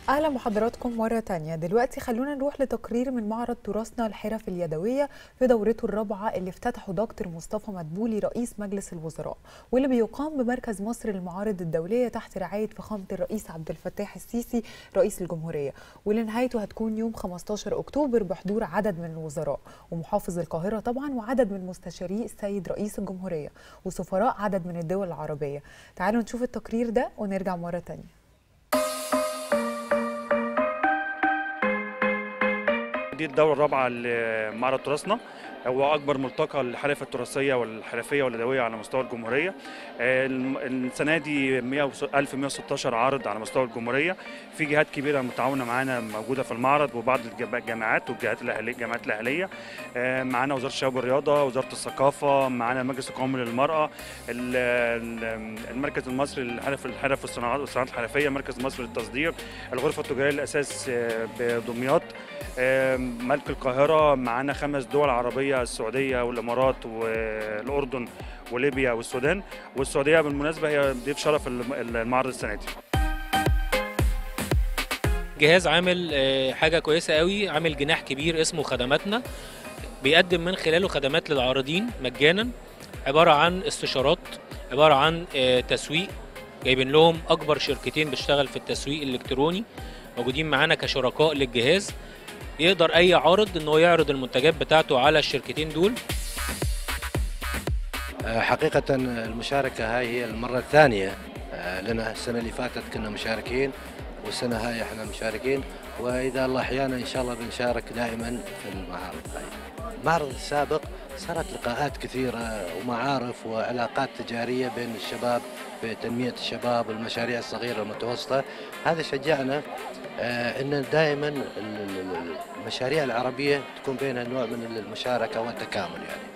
اهلا بحضراتكم مره تانية دلوقتي خلونا نروح لتقرير من معرض تراثنا الحرف اليدويه في دورته الرابعه اللي افتتحه دكتور مصطفى مدبولي رئيس مجلس الوزراء واللي بيقام بمركز مصر للمعارض الدوليه تحت رعايه فخامه الرئيس عبد الفتاح السيسي رئيس الجمهوريه واللي نهايته هتكون يوم 15 اكتوبر بحضور عدد من الوزراء ومحافظ القاهره طبعا وعدد من مستشاري السيد رئيس الجمهوريه وسفراء عدد من الدول العربيه تعالوا نشوف التقرير ده ونرجع مره تانية دي الدورة الرابعة لمعرض تراثنا هو أكبر ملتقى للحرف التراثية والحرفية واليدوية على مستوى الجمهورية الم- السنة دي 100 1116 عارض على مستوى الجمهورية في جهات كبيرة متعاونة معانا موجودة في المعرض وبعض الجب- الجامعات والجهات الأهلية الجامعات الأهلية آه، معانا وزارة الشباب والرياضة وزارة الثقافة معانا المجلس القومي للمرأة ال- ال- المركز المصري للحرف الحرف والصناعات والصناعات الحرفية مركز مصر للتصدير الغرفة التجارية للأساس آه، بدمياط آم، ملك القاهرة معانا خمس دول عربية السعودية والإمارات والأردن وليبيا والسودان والسعودية بالمناسبة هي ضيف شرف الم- المعرض السنة دي جهاز عامل آه، حاجة كويسة قوي عامل جناح كبير اسمه خدماتنا بيقدم من خلاله خدمات للعارضين مجانا عبارة عن استشارات عبارة عن آه، تسويق جايبين لهم أكبر شركتين بتشتغل في التسويق الإلكتروني موجودين معانا كشركاء للجهاز يقدر أي عارض إن هو يعرض المنتجات بتاعته على الشركتين دول حقيقة المشاركة هاي هي المرة الثانية آه، لنا السنة اللي فاتت كنا مشاركين والسنة هاي احنا مشاركين وإذا الله أحيانا إن شاء الله بنشارك دائما في المعارض هاي المعرض السابق صارت لقاءات كثيرة ومعارف وعلاقات تجارية بين الشباب في تنمية الشباب والمشاريع الصغيرة والمتوسطة هذا شجعنا آه، ان دائما ال- ال- المشاريع العربية تكون بينها نوع من المشاركة والتكامل يعني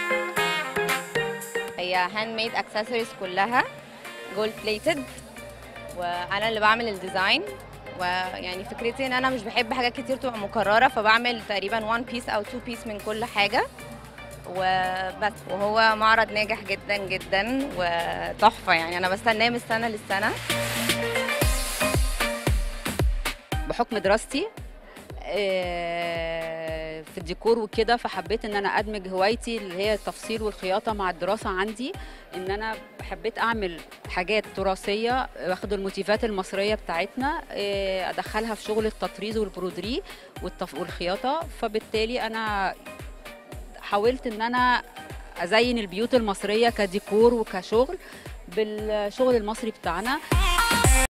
هي هاند ميد اكسسوارز كلها جولد بليتد وانا اللي بعمل الديزاين ويعني فكرتي ان انا مش بحب حاجات كتير تبقى مكرره فبعمل تقريبا 1 بيس او 2 بيس من كل حاجه وبس وهو معرض ناجح جدا جدا وتحفه يعني انا بستناه من السنه للسنه بحكم دراستي آه، في الديكور وكده فحبيت ان انا ادمج هوايتي اللي هي التفصيل والخياطه مع الدراسه عندي ان انا حبيت اعمل حاجات تراثيه واخد الموتيفات المصريه بتاعتنا آه، ادخلها في شغل التطريز والبرودري والتف... والخياطه فبالتالي انا حاولت ان انا ازين البيوت المصريه كديكور وكشغل بالشغل المصري بتاعنا